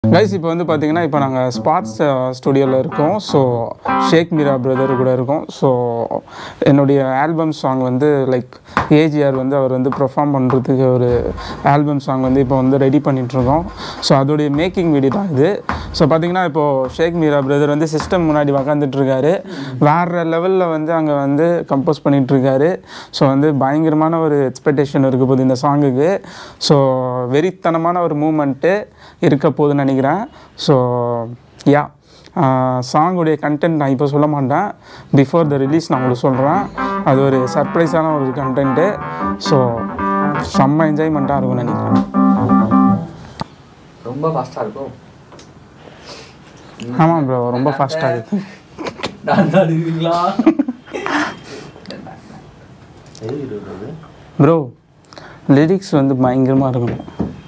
Guys இப்போ வந்து பார்த்தீங்கன்னா இப்போ நாங்கள் ஸ்பாட்ஸ் ஸ்டுடியோவில் இருக்கோம் ஸோ ஷேக் மீரா பிரதர் கூட இருக்கோம் ஸோ என்னுடைய ஆல்பம் சாங் வந்து லைக் ஏஜிஆர் வந்து அவர் வந்து பெர்ஃபார்ம் பண்ணுறதுக்கு ஒரு ஆல்பம் சாங் வந்து இப்போ வந்து ரெடி பண்ணிகிட்ருக்கோம் ஸோ அதோடைய மேக்கிங் வீடியோ தான் இது ஸோ பார்த்தீங்கன்னா இப்போது ஷேக் மீரா பிரதர் வந்து சிஸ்டம் முன்னாடி உக்காந்துட்ருக்காரு வேறு லெவலில் வந்து அங்கே வந்து கம்போஸ் பண்ணிகிட்ருக்காரு ஸோ வந்து பயங்கரமான ஒரு எக்ஸ்பெக்டேஷன் இருக்க போகுது இந்த சாங்குக்கு ஸோ வெறித்தனமான ஒரு மூமெண்ட்டு இருக்க போகுதுன்னு நினைக்கிறேன் ஸோ யா சாங்குடைய கண்டென்ட் நான் இப்போ சொல்ல மாட்டேன் பிஃபோர் த ரிலீஸ் நான் உங்களுக்கு சொல்கிறேன் அது ஒரு சர்ப்ரைஸான ஒரு கண்டென்ட்டு ஸோ செம்ம என்ஜாய்மெண்ட்டாக இருக்கும்னு நினைக்கிறேன் ரொம்ப ஃபாஸ்ட்டாக இருக்கும் ஆமாம் ப்ரோ ரொம்ப ஃபாஸ்ட்டாக இருக்குது டான்ஸ் ஆடுவீங்களா ப்ரோ லிரிக்ஸ் வந்து பயங்கரமாக இருக்கணும்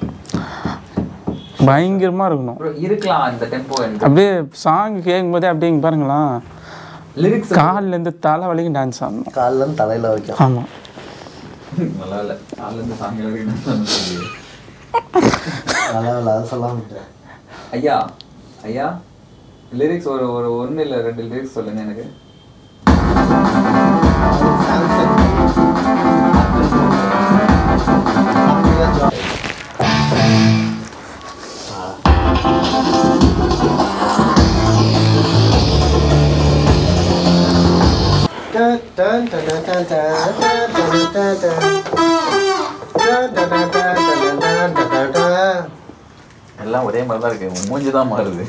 பயங்கரமாக இருக்கணும் ப்ரோ இருக்கலாம் இந்த டெம்போ எனக்கு அப்படியே சாங் கேட்கும்போதே அப்படியே இங்க பாருங்களேன் லிரிக்ஸ் கால்லேருந்து தலை வரைக்கும் டான்ஸ் ஆடணும் காலில் தலையில் வைக்கும் ஆமாம் நல்லா இல்லை காலேருந்து சாங் வரைக்கும் நல்லா இல்லை அதை சொல்ல மாட்டேன் ஐயா ஐயா லிரிக்ஸ் ஒரு ஒரு ஒன்று இல்லை ரெண்டு லிரிக்ஸ் சொல்லுங்க எனக்கு எல்லாம் ஒரே மாதிரி தான் இருக்கு மூஞ்சி தான் மாறுது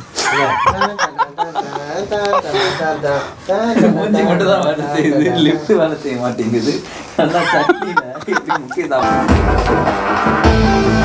மூஞ்சி மட்டும் தான் வேலை செய்யுது லிஃப்ட் வேலை செய்ய மாட்டேங்குது நல்லா சட்டியில் முக்கிய சாப்பிடுது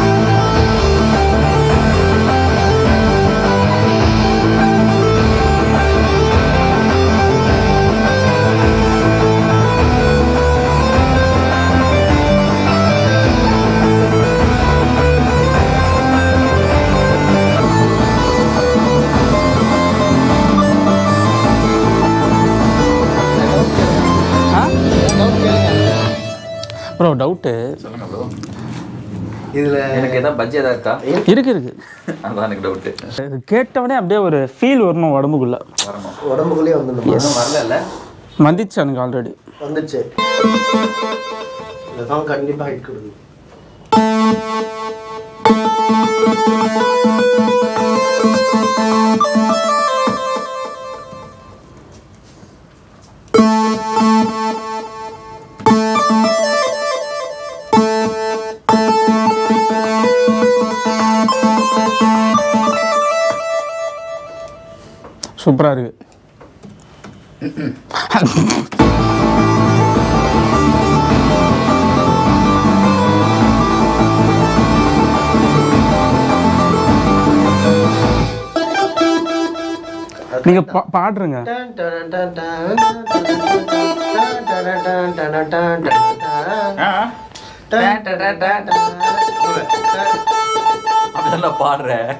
ப்ரோ டவுட்டு சொல்லுங்க ப்ரோ இதில் எனக்கு ஏதாவது பட்ஜெட் ஏதாவது இருக்கா இருக்கு இருக்கு அதான் எனக்கு டவுட்டு இது கேட்டவொடனே அப்படியே ஒரு ஃபீல் வரணும் உடம்புக்குள்ள வரணும் உடம்புக்குள்ளேயே வந்துடணும் இன்னும் வரல இல்லை வந்துச்சு எனக்கு ஆல்ரெடி வந்துச்சு இந்த சாங் கண்டிப்பாக ஹிட் கொடுக்குது சூப்பராக இருக்கு நீங்கள் பா பாடுறங்க அப்படிதான் பாடுறேன்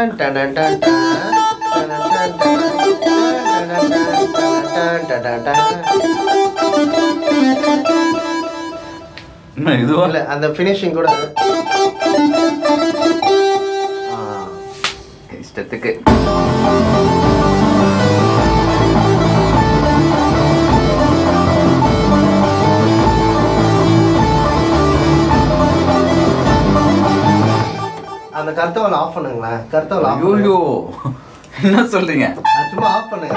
இன்னும் இதுவா இல்ல அந்த ஃபினிஷிங் கூட ஆ. இஷ்டத்துக்கு அந்த கருத்தவலை ஆஃப் பண்ணுங்களேன் கருத்தவலை ஆஃப் பண்ணுங்க ஐயோ என்ன சொல்றீங்க அது சும்மா ஆஃப் பண்ணுங்க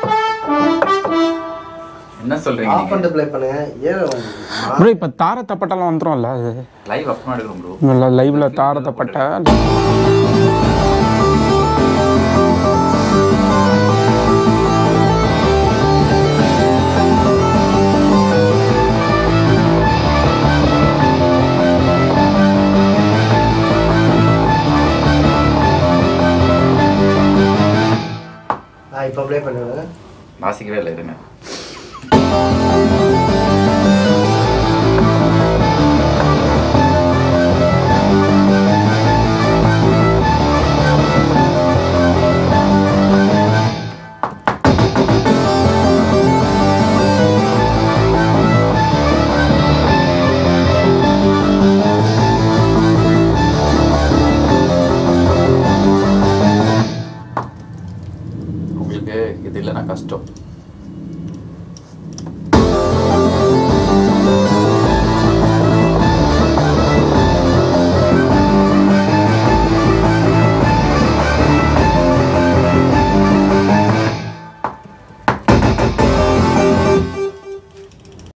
என்ன சொல்றீங்க ஆஃப் பண்ணிட்டு ப்ளே பண்ணுங்க ஏன் ப்ரோ இப்போ தார தப்பட்டெல்லாம் வந்துடும்ல அது லைவ் அப்புறம் எடுக்கிறோம் ப்ரோ லைவ்ல தார தப்பட்டை ஆ இப்போ ப்ளே பண்ணுங்க வாசிக்கவே இல்லை இருங்க ஆ இல்லைன்னா கஷ்டம்